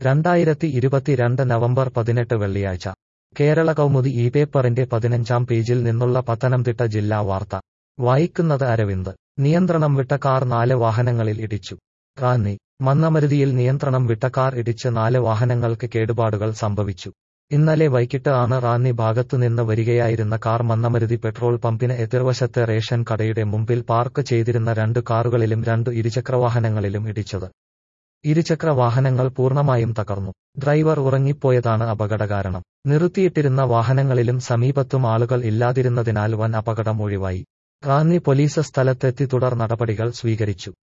രണ്ടായിരത്തി ഇരുപത്തിരണ്ട് നവംബർ പതിനെട്ട് വെള്ളിയാഴ്ച കേരള കൗമുദി ഈ പേപ്പറിന്റെ പതിനഞ്ചാം പേജിൽ നിന്നുള്ള പത്തനംതിട്ട ജില്ലാ വാർത്ത വായിക്കുന്നത് അരവിന്ദ് നിയന്ത്രണം വിട്ട കാർ നാല് വാഹനങ്ങളിൽ ഇടിച്ചു റാന്നി മന്നമരുതിയിൽ നിയന്ത്രണം വിട്ട കാർ ഇടിച്ച് നാല് വാഹനങ്ങൾക്ക് കേടുപാടുകൾ സംഭവിച്ചു ഇന്നലെ വൈകിട്ട് ആണ് റാന്നി ഭാഗത്തുനിന്ന് വരികയായിരുന്ന കാർ മന്നമരുതി പെട്രോൾ പമ്പിന് എതിർവശത്തെ റേഷൻ കടയുടെ മുമ്പിൽ പാർക്ക് ചെയ്തിരുന്ന രണ്ടു കാറുകളിലും രണ്ടു ഇരുചക്രവാഹനങ്ങളിലും ഇടിച്ചത് ഇരുചക്ര വാഹനങ്ങൾ പൂർണ്ണമായും തകർന്നു ഡ്രൈവർ ഉറങ്ങിപ്പോയതാണ് അപകടകാരണം നിർത്തിയിട്ടിരുന്ന വാഹനങ്ങളിലും സമീപത്തും ആളുകൾ ഇല്ലാതിരുന്നതിനാൽ വൻ അപകടം ഒഴിവായി റാന്നി പോലീസ് സ്ഥലത്തെത്തി തുടർ നടപടികൾ സ്വീകരിച്ചു